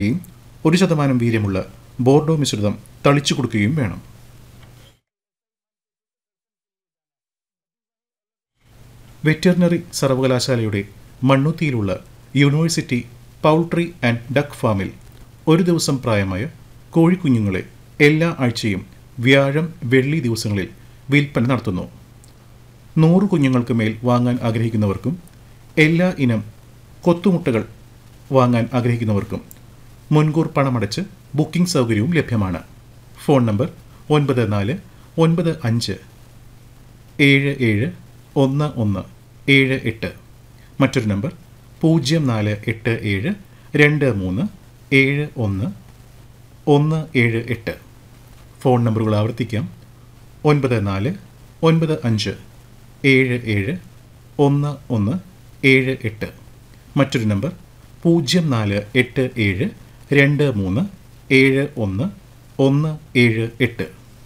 യും ഒരു ശതമാനം വീര്യമുള്ള ബോർഡോ മിശ്രിതം തളിച്ചു കൊടുക്കുകയും വേണം വെറ്ററിനറി സർവകലാശാലയുടെ മണ്ണുത്തിയിലുള്ള യൂണിവേഴ്സിറ്റി പൗൾട്രി ആൻഡ് ഡക്ക് ഫാമിൽ ഒരു ദിവസം പ്രായമായ കോഴിക്കുഞ്ഞുങ്ങളെ എല്ലാ ആഴ്ചയും വ്യാഴം വെള്ളി ദിവസങ്ങളിൽ വിൽപ്പന നടത്തുന്നു നൂറ് കുഞ്ഞുങ്ങൾക്ക് മേൽ വാങ്ങാൻ ആഗ്രഹിക്കുന്നവർക്കും എല്ലാ ഇനം കൊത്തുമുട്ടകൾ വാങ്ങാൻ ആഗ്രഹിക്കുന്നവർക്കും മുൻകൂർ പണമടച്ച് ബുക്കിംഗ് സൗകര്യവും ലഭ്യമാണ് ഫോൺ നമ്പർ ഒൻപത് നാല് ഒൻപത് അഞ്ച് ഏഴ് ഏഴ് ഒന്ന് ഒന്ന് ഏഴ് എട്ട് മറ്റൊരു നമ്പർ പൂജ്യം നാല് എട്ട് ഏഴ് രണ്ട് മൂന്ന് ഏഴ് ഒന്ന് ഒന്ന് ഏഴ് എട്ട് ഫോൺ നമ്പറുകൾ ആവർത്തിക്കാം ഒൻപത് നാല് ഒൻപത് അഞ്ച് ഏഴ് ഏഴ് ഒന്ന് ഒന്ന് ഏഴ് എട്ട് മറ്റൊരു നമ്പർ പൂജ്യം നാല് എട്ട് ഏഴ് രണ്ട് മൂന്ന് ഏഴ് ഒന്ന് ഒന്ന് ഏഴ് എട്ട്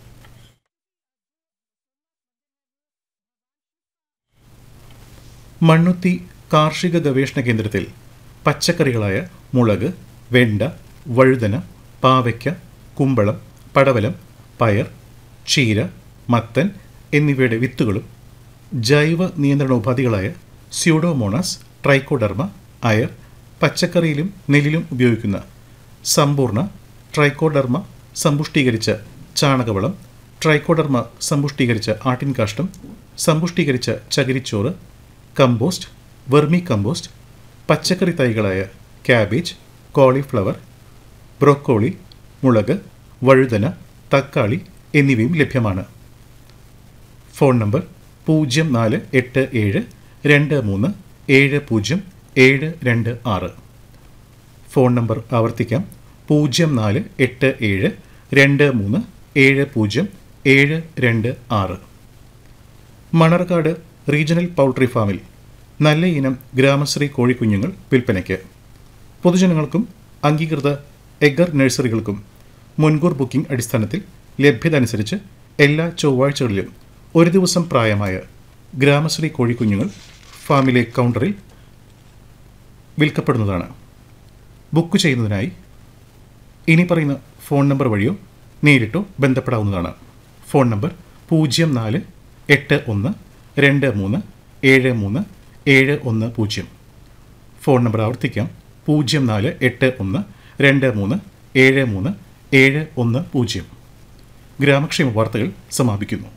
മണ്ണുത്തി കാർഷിക ഗവേഷണ കേന്ദ്രത്തിൽ പച്ചക്കറികളായ മുളക് വെണ്ട വഴുതന പാവയ്ക്ക കുമ്പളം പടവലം പയർ ചീര മത്തൻ എന്നിവയുടെ വിത്തുകളും ജൈവ നിയന്ത്രണ ഉപാധികളായ സ്യൂഡോമോണാസ് ട്രൈക്കോഡർമ അയർ പച്ചക്കറിയിലും നെല്ലിലും ഉപയോഗിക്കുന്ന സമ്പൂർണ്ണ ട്രൈക്കോഡർമ സമ്പുഷ്ടീകരിച്ച ചാണകവളം ട്രൈക്കോഡർമ സമ്പുഷ്ടീകരിച്ച ആട്ടിൻകാഷ്ടം സമ്പുഷ്ടീകരിച്ച ചകിരിച്ചോറ് കമ്പോസ്റ്റ് വെർമി കമ്പോസ്റ്റ് പച്ചക്കറി തൈകളായ ക്യാബേജ് കോളിഫ്ലവർ ബ്രോക്കോളി മുളക് വഴുതന തക്കാളി എന്നിവയും ലഭ്യമാണ് ഫോൺ നമ്പർ പൂജ്യം നാല് എട്ട് ഏഴ് രണ്ട് മൂന്ന് ഏഴ് പൂജ്യം ഏഴ് രണ്ട് ആറ് ഫോൺ നമ്പർ ആവർത്തിക്കാം പൂജ്യം നാല് എട്ട് ഏഴ് രണ്ട് മൂന്ന് ഏഴ് പൂജ്യം ഏഴ് രണ്ട് ആറ് മണർക്കാട് റീജിയണൽ പൗൾട്രി ഫാമിൽ നല്ല ഇനം ഗ്രാമശ്രീ കോഴിക്കുഞ്ഞുങ്ങൾ വിൽപ്പനയ്ക്ക് പൊതുജനങ്ങൾക്കും അംഗീകൃത എഗർ നഴ്സറികൾക്കും മുൻകൂർ ബുക്കിംഗ് അടിസ്ഥാനത്തിൽ ലഭ്യത അനുസരിച്ച് എല്ലാ ചൊവ്വാഴ്ചകളിലും ഒരു ദിവസം പ്രായമായ ഗ്രാമശ്രീ കോഴിക്കുഞ്ഞുങ്ങൾ ഫാമിലെ കൗണ്ടറിൽ വിൽക്കപ്പെടുന്നതാണ് ബുക്ക് ചെയ്യുന്നതിനായി ഇനി പറയുന്ന ഫോൺ നമ്പർ വഴിയോ നേരിട്ടോ ബന്ധപ്പെടാവുന്നതാണ് ഫോൺ നമ്പർ പൂജ്യം നാല് എട്ട് ഒന്ന് രണ്ട് മൂന്ന് ഏഴ് മൂന്ന് ഏഴ് ഒന്ന് പൂജ്യം ഫോൺ നമ്പർ ആവർത്തിക്കാം പൂജ്യം നാല് എട്ട് ഒന്ന് രണ്ട് മൂന്ന് ഏഴ് മൂന്ന് ഏഴ് ഒന്ന് പൂജ്യം ഗ്രാമക്ഷേമ വാർത്തകൾ സമാപിക്കുന്നു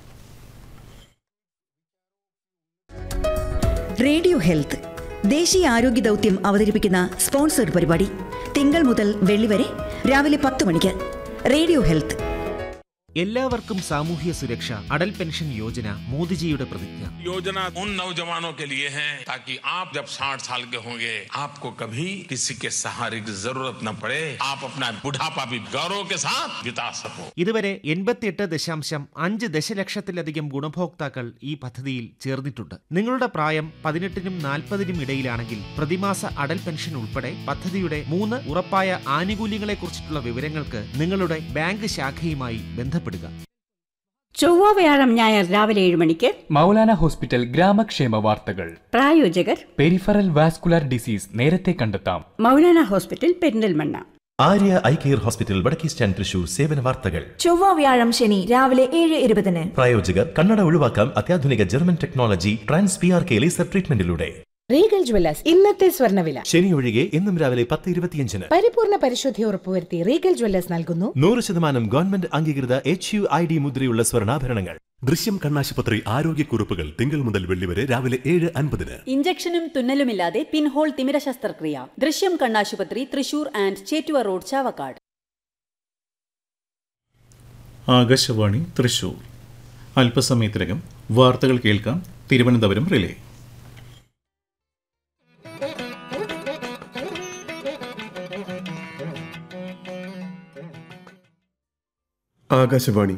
റേഡിയോ ഹെൽത്ത് ദേശീയ ആരോഗ്യ ദൗത്യം അവതരിപ്പിക്കുന്ന സ്പോൺസർഡ് പരിപാടി തിങ്കൾ മുതൽ വെള്ളി വരെ രാവിലെ പത്ത് മണിക്ക് റേഡിയോ ഹെൽത്ത് എല്ലാവർക്കും സാമൂഹ്യ സുരക്ഷ അടൽ പെൻഷൻ യോജന മോദിജിയുടെ പ്രതിജ്ഞ योजना उन नौजवानों के लिए है ताकि आप जब 60 साल के होंगे आपको कभी किसी के सहारे की जरूरत न पड़े आप अपना बुढ़ापा भी गौरव के साथ बिता सको ഇതുവരെ എൺപത്തിയെട്ട് ദശാംശം അഞ്ച് ദശലക്ഷത്തിലധികം ഗുണഭോക്താക്കൾ ഈ പദ്ധതിയിൽ ചേർന്നിട്ടുണ്ട് നിങ്ങളുടെ പ്രായം പതിനെട്ടിനും നാൽപ്പതിനും ഇടയിലാണെങ്കിൽ പ്രതിമാസ അടൽ പെൻഷൻ ഉൾപ്പെടെ പദ്ധതിയുടെ മൂന്ന് ഉറപ്പായ ആനുകൂല്യങ്ങളെക്കുറിച്ചിട്ടുള്ള വിവരങ്ങൾക്ക് നിങ്ങളുടെ ബാങ്ക് ശാഖയുമായി ബന്ധപ്പെടുക ചൊവ്വ വ്യാഴം ഞായർ രാവിലെ ഏഴ് മണിക്ക് മൗലാന ഹോസ്പിറ്റൽ ഗ്രാമക്ഷേമ വാർത്തകൾ പ്രായോജകർ പെരിഫറൽ വാസ്കുലർ ഡിസീസ് നേരത്തെ കണ്ടെത്താം Moulana hospital Perinthalmanna Arya eye care hospital വടക്കേസ്റ്റാൻ തൃശൂർ സേവന വാർത്തകൾ ചൊവ്വ വ്യാഴം ശനി രാവിലെ ഏഴ് ഇരുപതിന് പ്രായോജകർ കണ്ണട ഒഴിവാക്കാം അത്യാധുനിക German technology trans P R K laser ട്രീറ്റ്മെന്റിലൂടെ റീഗൽ ജ്വല്ലേഴ്സ് ഇന്നത്തെ സ്വർണ്ണവില ശനി ഒഴികെ എന്നും രാവിലെ പത്ത് ഇരുപത്തിയഞ്ചിന് പരിപൂർണ പരിശുദ്ധി ഉറപ്പുവരുത്തി റീഗൽ ജ്വല്ലേഴ്സ് നൽകുന്നു നൂറ് ശതമാനം ഗവൺമെന്റ് അംഗീകൃത എച്ച് യു ഐ ഡി മുദ്രയുള്ള സ്വർണ്ണാഭരണങ്ങൾ ദൃശ്യം കണ്ണാശുപത്രി ആരോഗ്യക്കുറിപ്പുകൾ തിങ്കൾ മുതൽ വെള്ളി വരെ രാവിലെ ഏഴ് അൻപതിന് ഇഞ്ചക്ഷനും തുന്നലുമില്ലാതെ പിൻഹോൾ തിമിര ശസ്ത്രക്രിയ ദൃശ്യം കണ്ണാശുപത്രി തൃശൂർ ആൻഡ് ചേറ്റുവ റോഡ് ചാവക്കാട് ആകാശവാണി തൃശൂർ അല്പസമയത്തിനകം വാർത്തകൾ കേൾക്കാം തിരുവനന്തപുരം റിലേ ആകാശവാണി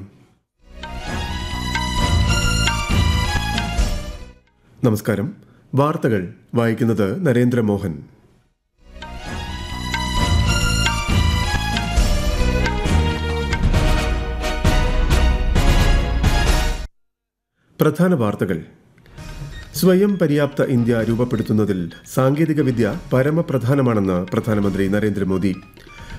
നമസ്കാരം വാർത്തകൾ വായിക്കുന്നത് നരേന്ദ്രമോഹൻ പ്രധാന വാർത്തകൾ സ്വയം പര്യാപ്ത ഇന്ത്യ രൂപപ്പെടുത്തുന്നതിൽ സാങ്കേതികവിദ്യ പരമപ്രധാനമാണെന്ന് പ്രധാനമന്ത്രി നരേന്ദ്രമോദി